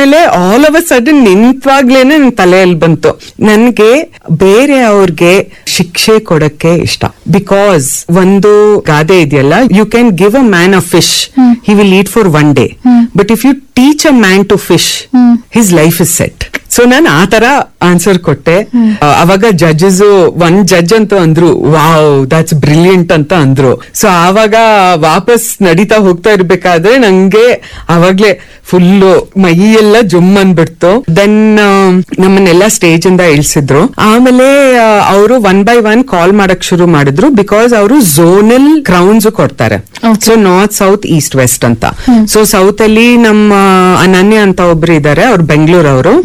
ಆಮೇಲೆ all of a sudden ನಿಂತ್ವಾಗ್ಲೇನೆ ನನ್ ತಲೆಯಲ್ಲಿ ಬಂತು ನನ್ಗೆ ಬೇರೆ ಅವ್ರಿಗೆ ಶಿಕ್ಷೆ ಕೊಡಕ್ಕೆ ಇಷ್ಟ ಬಿಕಾಸ್ ಒಂದು ಗಾದೆ ಇದೆಯಲ್ಲ you can give a man a fish he will eat for one day but if you teach a man to fish his life is set so ನಾನು ಆ ತರ ಆನ್ಸರ್ ಕೊಟ್ಟೆ ಆ, ಅವಾಗ ಜಡ್ಜಸ್ ಒಂದ್ ಜಡ್ಜ್ ಅಂತ ಅಂದ್ರು ವಾವ್ ದಟ್ಸ್ ಬ್ರಿಲಿಯಂಟ್ ಅಂತ ಅಂದ್ರು ಸೊ ಆವಾಗ ವಾಪಸ್ ನಡೀತಾ ಹೋಗ್ತಾ ಇರ್ಬೇಕಾದ್ರೆ ನಂಗೆ ಅವಾಗ್ಲೇ ಫುಲ್ಲು ಮೈ ಎಲ್ಲ ಜುಮ್ ಅಂದ್ಬಿಡ್ತು ದೆನ್ ನಮ್ಮನ್ನೆಲ್ಲ ಸ್ಟೇಜ್ ಇಂದ ಇಳಿಸಿದ್ರು ಆಮೇಲೆ ಅವರು ಒನ್ ಬೈ ಒನ್ ಕಾಲ್ ಮಾಡಕ್ ಶುರು ಮಾಡಿದ್ರು ಬಿಕಾಸ್ ಅವರು ಝೋನಲ್ ಕ್ರೌನ್ಸ್ ಕೊಡ್ತಾರೆ so north south east west ಅಂತ ಸೊ ಸೌತ್ ಅಲ್ಲಿ ನಮ್ಮ ಅನನ್ಯ ಅಂತ ಒಬ್ರು ಇದಾರೆ ಅವ್ರು ಬೆಂಗಳೂರು ಅವರು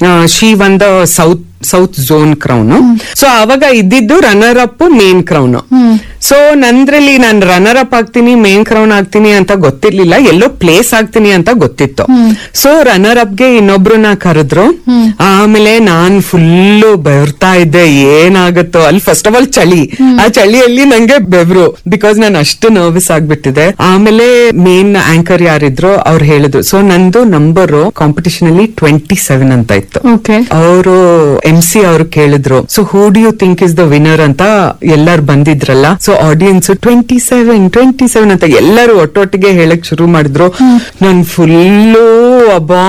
ಶಿ ಒಂದ south south zone crown so ಅವಾಗ ಇದ್ದಿದ್ದು runner up main crown so ನಂದ್ರಲ್ಲಿ ನಾನು ರನ್ನರ್ ಅಪ್ ಆಗ್ತೀನಿ ಮೇನ್ ಕ್ರೌನ್ ಆಗ್ತೀನಿ ಅಂತ ಗೊತ್ತಿರ್ಲಿಲ್ಲ ಎಲ್ಲೋ ಪ್ಲೇಸ್ ಆಗ್ತೀನಿ ಅಂತ ಗೊತ್ತಿತ್ತು ಸೊ ರನ್ನರ್ ಅಪ್ ಗೆ ಇನ್ನೊಬ್ರನ್ನ ಕರೆದ್ರು ಆಮೇಲೆ ನಾನ್ ಫುಲ್ಲು ಬೆವರ್ತಾ ಇದ್ದೆ ಏನಾಗುತ್ತೋ ಅಲ್ಲಿ ಫಸ್ಟ್ ಆಫ್ ಆಲ್ ಚಳಿ ಆ ಚಳಿಯಲ್ಲಿ ನಂಗೆ ಬೆವರು ಬಿಕಾಸ್ ನಾನು ಅಷ್ಟು ನರ್ವಸ್ ಆಗ್ಬಿಟ್ಟಿದೆ ಆಮೇಲೆ ಮೇನ್ ಆಂಕರ್ ಯಾರಿದ್ರು ಅವ್ರು ಹೇಳಿದ್ರು ಸೊ ನಂದು ನಂಬರ್ ಕಾಂಪಿಟಿಷನ್ ಅಲ್ಲಿ ಟ್ವೆಂಟಿ ಸೆವೆನ್ ಅಂತ ಇತ್ತು ಓಕೆ ಅವರು ಎಂ ಸಿ ಅವರು ಕೇಳಿದ್ರು so who do you think is the winner ಅಂತ ಎಲ್ಲಾರು ಬಂದಿದ್ರಲ್ಲ so audience twenty seven twenty seven ಅಂತ ಎಲ್ಲರೂ ಒಟ್ಟೊಟ್ಟಿಗೆ ಹೇಳಕ್ ಶುರು ಮಾಡಿದ್ರು ನನ್ ಫುಲ್ಲು ಅಬ್ಬಾ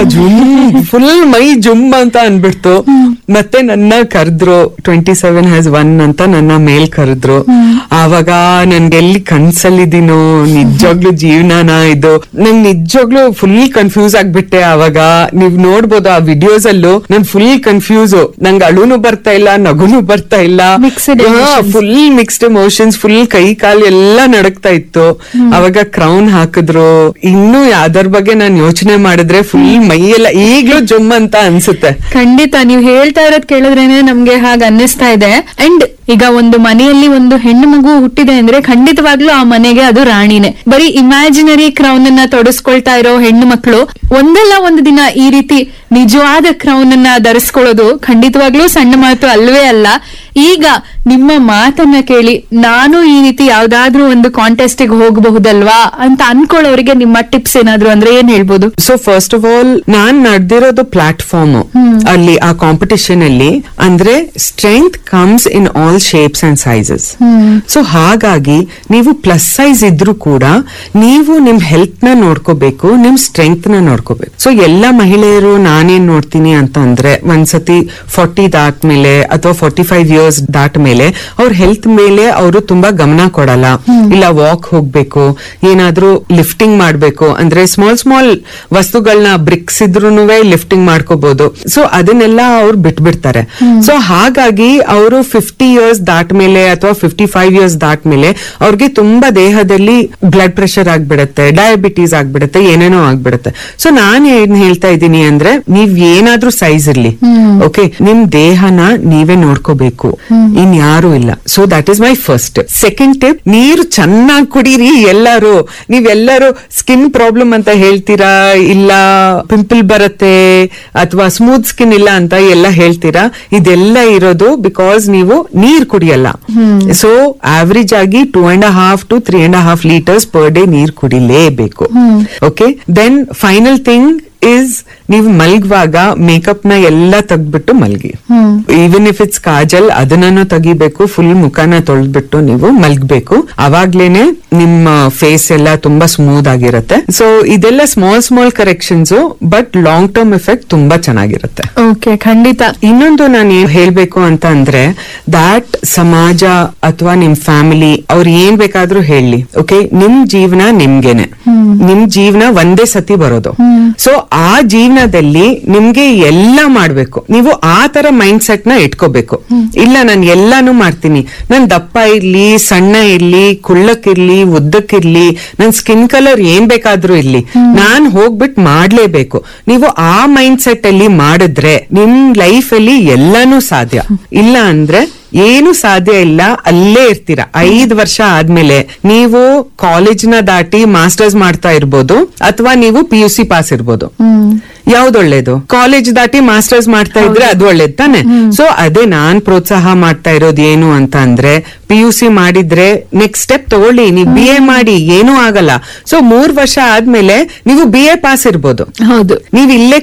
ಜುಮ್ ಫುಲ್ ಮೈ ಜುಮ್ ಅಂತ ಅನ್ಬಿಡ್ತು ಮತ್ತೆ ನನ್ನ ಕರೆದ್ರು ಟ್ವೆಂಟಿ ಸೆವೆನ್ ಹ್ಯಾಸ್ ಒನ್ ಅಂತ ನನ್ನ ಮೇಲ್ ಕರೆದ್ರು ಆವಾಗ ನನ್ಗೆ ಎಲ್ಲಿ ಕನ್ಸಲ್ಲಿದ್ದೀನೋ ನಿಜವಾಗ್ಲೂ ಜೀವನನ ಇದು ನಂಗ್ ನಿಜವಾಗ್ಲೂ ಫುಲ್ ಕನ್ಫ್ಯೂಸ್ ಆಗ್ಬಿಟ್ಟೆ ಆವಾಗ ನೀವ್ ನೋಡ್ಬೋದು ಆ ವಿಡಿಯೋಸ್ ಅಲ್ಲೂ ನನ್ ಫುಲ್ ಕನ್ಫ್ಯೂಸ್ ನಂಗೆ ಅಳುನು ಬರ್ತಾ ಇಲ್ಲ ನಗುನು ಬರ್ತಾ ಇಲ್ಲ Mixed emotions. Full mixed emotions full ಕೈ ಕಾಲು ಎಲ್ಲ ನಡಕ್ತಾ ಇತ್ತು ಅವಾಗ ಕ್ರೌನ್ ಹಾಕಿದ್ರು ಇನ್ನು ಅದರ ಬಗ್ಗೆ ನಾನು ಯೋಚನೆ ಮಾಡಿದ್ರೆ ಫುಲ್ ಮೈಯೆಲ್ಲ ಈಗ್ಲೂ ಜುಮ್ ಅಂತ ಅನ್ಸುತ್ತೆ ಖಂಡಿತ ನೀವು ಹೇಳ್ತಾ ಇರೋದ್ ಕೇಳಿದ್ರೇನೆ ನಮ್ಗೆ ಹಾಗ ಅನ್ನಿಸ್ತಾ ಇದೆ ಅಂಡ್ ಈಗ ಒಂದು ಮನೆಯಲ್ಲಿ ಒಂದು ಹೆಣ್ಣು ಮಗು ಹುಟ್ಟಿದೆ ಅಂದ್ರೆ ಖಂಡಿತವಾಗ್ಲೂ ಆ ಮನೆಗೆ ಅದು ರಾಣಿನೇ ಬರೀ ಇಮ್ಯಾಜಿನರಿ ಕ್ರೌನ್ ಅನ್ನ ತೊಡಸ್ಕೊಳ್ತಾ ಇರೋ ಹೆಣ್ಣು ಮಕ್ಕಳು ಒಂದಲ್ಲ ಒಂದು ದಿನ ಈ ರೀತಿ ನಿಜವಾದ ಕ್ರೌನ್ ಅನ್ನ ಧರಿಸ್ಕೊಳ್ಳೋದು ಖಂಡಿತವಾಗ್ಲೂ ಸಣ್ಣ ಮಾತು ಅಲ್ವೇ ಅಲ್ಲ ಈಗ ನಿಮ್ಮ ಮಾತನ್ನ ಕೇಳಿ ನಾನು ಈ ರೀತಿ ಯಾವ್ದಾದ್ರೂ ಒಂದು ಕಾಂಟೆಸ್ಟ್ ಗೆ ಹೋಗಬಹುದಲ್ವಾ ಅಂತ ಅನ್ಕೊಳ್ಳೋರಿಗೆ ನಿಮ್ಮ ಟಿಪ್ಸ್ ಏನಾದ್ರು ಅಂದ್ರೆ ಏನ್ ಹೇಳ್ಬೋದು ಸೊ ಫಸ್ಟ್ ಆಫ್ ಆಲ್ ನಾನ್ ನಡೆದಿರೋದು ಪ್ಲಾಟ್ಫಾರ್ಮ್ ಅಲ್ಲಿ ಆ ಕಾಂಪಿಟಿಷನ್ ಅಲ್ಲಿ ಅಂದ್ರೆ strength comes in all shapes and sizes so ಹಾಗಾಗಿ ನೀವು ಪ್ಲಸ್ ಸೈಜ್ ಇದ್ರೂ ಕೂಡ ನೀವು ನಿಮ್ ಹೆಲ್ತ್ ನ ನೋಡ್ಕೋಬೇಕು ನಿಮ್ ಸ್ಟ್ರೆಂತ್ ನ ನೋಡ್ಕೋಬೇಕು ಸೊ ಎಲ್ಲ ಮಹಿಳೆಯರು ನಾನೇನ್ ನೋಡ್ತೀನಿ ಅಂತ ಅಂದ್ರೆ ಒಂದ್ಸತಿ ಫಾರ್ಟಿ ದಾಟ್ಮೇಲೆ ಅಥವಾ ಫಾರ್ಟಿ ಫೈವ್ ಇಯರ್ಸ್ ದಾಟ್ ಮೇಲೆ ಅವ್ರ ಹೆಲ್ತ್ ಮೇಲೆ ಅವರು ತುಂಬಾ ಗಮನ ಕೊಡಲ್ಲ ಇಲ್ಲ ವಾಕ್ ಹೋಗ್ಬೇಕು ಏನಾದ್ರೂ ಲಿಫ್ಟಿಂಗ್ ಮಾಡ್ಬೇಕು ಅಂದ್ರೆ ಸ್ಮಾಲ್ ಸ್ಮಾಲ್ ವಸ್ತುಗಳನ್ನ ಬ್ರಿಕ್ಸ್ ಇದ್ರೂನುವೆ ಲಿಫ್ಟಿಂಗ್ ಮಾಡ್ಕೋಬಹುದು ಸೊ ಅದನ್ನೆಲ್ಲ ಅವ್ರು ಬಿಟ್ಬಿಡ್ತಾರೆ ಸೊ ಹಾಗಾಗಿ ಅವರು ಫಿಫ್ಟಿ ಇಯರ್ಸ್ ದಾಟ್ ಮೇಲೆ ಅಥವಾ ಫಿಫ್ಟಿ ಫೈವ್ ಇಯರ್ಸ್ ದಾಟ್ ಮೇಲೆ ಅವ್ರಿಗೆ ತುಂಬಾ ದೇಹದಲ್ಲಿ ಬ್ಲಡ್ ಪ್ರೆಷರ್ ಆಗ್ಬಿಡತ್ತೆ ಡಯಾಬಿಟೀಸ್ ಆಗ್ಬಿಡತ್ತೆ ಏನೇನೋ ಆಗ್ಬಿಡತ್ತೆ ಸೊ ನಾನ್ ಏನ್ ಹೇಳ್ತಾ ಇದ್ದೀನಿ ಅಂದ್ರೆ ನೀವ್ ಏನಾದ್ರೂ ಸೈಜ್ ಇರ್ಲಿ ಓಕೆ ನಿಮ್ ದೇಹನ ನೀವೇ ನೋಡ್ಕೋಬೇಕು ಇನ್ ಯಾರು ಇಲ್ಲ so that is my first second tip ನೀರು ಚೆನ್ನಾಗಿ ಕುಡೀರಿ ಎಲ್ಲರೂ ನೀವೆಲ್ಲರೂ ಸ್ಕಿನ್ ಪ್ರಾಬ್ಲಮ್ ಅಂತ ಹೇಳ್ತೀರಾ ಇಲ್ಲ ಪಿಂಪಲ್ ಬರುತ್ತೆ ಅಥವಾ ಸ್ಮೂತ್ ಸ್ಕಿನ್ ಇಲ್ಲ ಅಂತ ಎಲ್ಲ ಹೇಳ್ತೀರಾ ಇದೆಲ್ಲ ಇರೋದು ಬಿಕಾಸ್ ನೀವು ನೀರ್ ಕುಡಿಯಲ್ಲ ಸೊ ಆವರೇಜ್ ಆಗಿ two and half to three and half litres per day ನೀರ್ ಕುಡಿಲೇಬೇಕು okay then final thing is ನೀವು ಮಲ್ಗುವಾಗ ಮೇಕಪ್ ನ ಎಲ್ಲ ತೆಗ್ದ್ಬಿಟ್ಟು ಮಲ್ಗಿ ಈವನ್ ಇಫ್ ಇಟ್ಸ್ ಕಾಜಲ್ ಅದನ್ನೂ ತೆಗಿಬೇಕು ಫುಲ್ ಮುಖನ ತೊಳೆದ್ಬಿಟ್ಟು ನೀವು ಮಲ್ಗ್ಬೇಕು ಅವಾಗ್ಲೇನೆ ನಿಮ್ಮ ಫೇಸ್ ಎಲ್ಲ ತುಂಬಾ ಸ್ಮೂತ್ ಆಗಿರುತ್ತೆ ಸೊ ಇದೆಲ್ಲ small small corrections but long term effect ತುಂಬಾ ಚೆನ್ನಾಗಿರುತ್ತೆ ಓಕೆ ಖಂಡಿತ ಇನ್ನೊಂದು ನಾನು ಏನ್ ಹೇಳ್ಬೇಕು ಅಂತ ಅಂದ್ರೆ ದಾಟ್ ಸಮಾಜ ಅಥವಾ ನಿಮ್ ಫ್ಯಾಮಿಲಿ ಅವ್ರು ಏನ್ ಬೇಕಾದ್ರೂ ಹೇಳಿ ಓಕೆ ನಿಮ್ ಜೀವನ ನಿಮ್ಗೆನೆ ನಿಮ್ ಜೀವನ ಒಂದೇ ಸತಿ ಬರೋದು ಸೊ ಆ ಜೀವನದಲ್ಲಿ ನಿಮ್ಗೆ ಎಲ್ಲ ಮಾಡ್ಬೇಕು ನೀವು ಆ ತರ ಮೈಂಡ್ ಸೆಟ್ ನ ಇಟ್ಕೋಬೇಕು ಇಲ್ಲ ನಾನು ಎಲ್ಲಾನು ಮಾಡ್ತೀನಿ ನನ್ ದಪ್ಪ ಇರ್ಲಿ ಸಣ್ಣ ಇರ್ಲಿ ಕುಳ್ಳಕ್ಕಿರ್ಲಿ ಉದ್ದಕ್ಕಿರ್ಲಿ ನನ್ ಸ್ಕಿನ್ ಕಲರ್ ಏನ್ ಬೇಕಾದ್ರೂ ಇರ್ಲಿ ನಾನ್ ಹೋಗ್ಬಿಟ್ ಮಾಡ್ಲೇಬೇಕು ನೀವು ಆ ಮೈಂಡ್ ಸೆಟ್ ಅಲ್ಲಿ ಮಾಡಿದ್ರೆ ನಿಮ್ ಲೈಫ್ ಅಲ್ಲಿ ಎಲ್ಲಾನು ಸಾಧ್ಯ ಇಲ್ಲ ಅಂದ್ರೆ ಏನು ಸಾಧ್ಯ ಇಲ್ಲ ಅಲ್ಲೇ ಇರ್ತೀರಾ ಐದ್ ವರ್ಷ ಆದ್ಮೇಲೆ ನೀವು ಕಾಲೇಜ್ನ ದಾಟಿ ಮಾಸ್ಟರ್ಸ್ ಮಾಡ್ತಾ ಇರ್ಬೋದು ಅಥವಾ ನೀವು ಪಿ ಯು ಸಿ ಪಾಸ್ ಇರ್ಬೋದು ಯಾವ್ದು ಒಳ್ಳೇದು ಕಾಲೇಜ್ ದಾಟಿ ಮಾಸ್ಟರ್ಸ್ ಮಾಡ್ತಾ ಇದ್ರೆ ಅದು ಒಳ್ಳೇದು ತಾನೆ ಸೊ ಅದೇ ನಾನ್ ಪ್ರೋತ್ಸಾಹ ಮಾಡ್ತಾ ಇರೋದು ಏನು ಅಂತ ಅಂದ್ರೆ ಪಿ ಯು ಸಿ ಮಾಡಿದ್ರೆ ನೆಕ್ಸ್ಟ್ ಸ್ಟೆಪ್ ತಗೊಳ್ಳಿ ನೀವು ಬಿ ಎ ಮಾಡಿ ಏನೂ ಆಗಲ್ಲ ಸೊ ಮೂರ್ ವರ್ಷ ಆದ್ಮೇಲೆ ನೀವು ಬಿ ಎ ಪಾಸ್ ಇರ್ಬೋದು ಹೌದು ನೀವ್ ಇಲ್ಲೇ